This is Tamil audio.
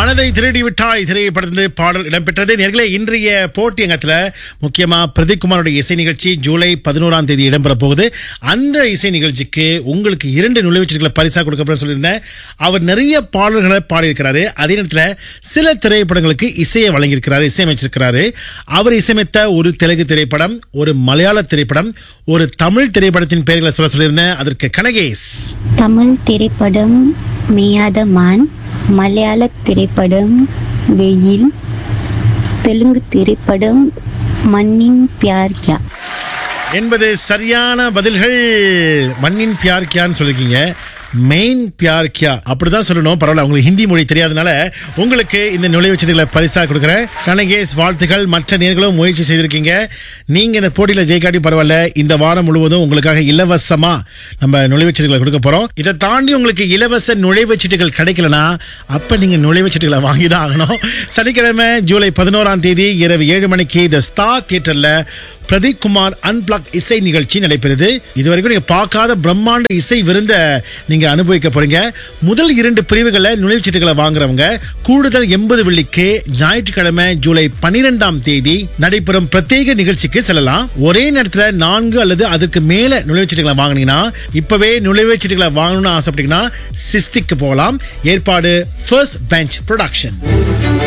மனதை திருடி விட்டாய் திரைப்படத்திலிருந்து பாடல் இடம்பெற்றது நேர்களே இன்றைய போட்டி அங்கத்துல முக்கியமா பிரதீப் குமாரோட இசை நிகழ்ச்சி ஜூலை பதினோராம் தேதி இடம்பெற போகுது அந்த இசை நிகழ்ச்சிக்கு உங்களுக்கு இரண்டு நுழைவுச்சீட்டுகளை பரிசா கொடுக்கப்பட சொல்லியிருந்தேன் அவர் நிறைய பாடல்களை பாடியிருக்கிறாரு அதே நேரத்துல சில திரைப்படங்களுக்கு இசையை வழங்கியிருக்கிறாரு இசையமைச்சிருக்கிறாரு அவர் இசையமைத்த ஒரு தெலுங்கு திரைப்படம் ஒரு மலையாள திரைப்படம் ஒரு தமிழ் திரைப்படத்தின் பெயர்களை சொல்ல சொல்லியிருந்தேன் அதற்கு கனகேஸ் தமிழ் திரைப்படம் மேயாத மான் மலையாள திரைப்படம் வெயில் தெலுங்கு திரைப்படம் மண்ணின் பியார் கியா என்பது சரியான பதில்கள் மண்ணின் பியார் கியான்னு சொல்லிருக்கீங்க மெயின் பியார் கியா அப்படிதான் சொல்லணும் பரவாயில்ல உங்களுக்கு ஹிந்தி மொழி தெரியாதனால உங்களுக்கு இந்த நுழைவுச்சீட்டுகளை பரிசா கொடுக்குறேன் கனகேஸ் வாழ்த்துக்கள் மற்ற நேர்களும் முயற்சி செய்திருக்கீங்க நீங்க இந்த போட்டியில ஜெயிக்காட்டி பரவாயில்ல இந்த வாரம் முழுவதும் உங்களுக்காக இலவசமா நம்ம நுழைவுச்சீட்டுகளை கொடுக்க போறோம் இதை தாண்டி உங்களுக்கு இலவச நுழைவுச்சீட்டுகள் கிடைக்கலனா அப்ப நீங்க நுழைவுச்சீட்டுகளை வாங்கி தான் ஆகணும் சனிக்கிழமை ஜூலை பதினோராம் தேதி இரவு ஏழு மணிக்கு த ஸ்டார் தியேட்டர்ல பிரதீப் குமார் அன்பிளாக் இசை நிகழ்ச்சி நடைபெறுது இதுவரைக்கும் நீங்க பார்க்காத பிரம்மாண்ட இசை விருந்த நீங்க அனுபவிக்க போறீங்க முதல் இரண்டு பிரிவுகளை நுழைவுச்சீட்டுகளை வாங்குறவங்க கூடுதல் எண்பது வெள்ளிக்கு ஞாயிற்றுக்கிழமை ஜூலை பனிரெண்டாம் தேதி நடைபெறும் பிரத்யேக நிகழ்ச்சிக்கு செல்லலாம் ஒரே நேரத்துல நான்கு அல்லது அதுக்கு மேல நுழைவுச்சீட்டுகளை வாங்குனீங்கன்னா இப்பவே நுழைவுச்சீட்டுகளை வாங்கணும்னு ஆசைப்பட்டீங்கன்னா சிஸ்திக்கு போகலாம் ஏற்பாடு ஃபர்ஸ்ட் பெஞ்ச் ப்ரொடக்ஷன்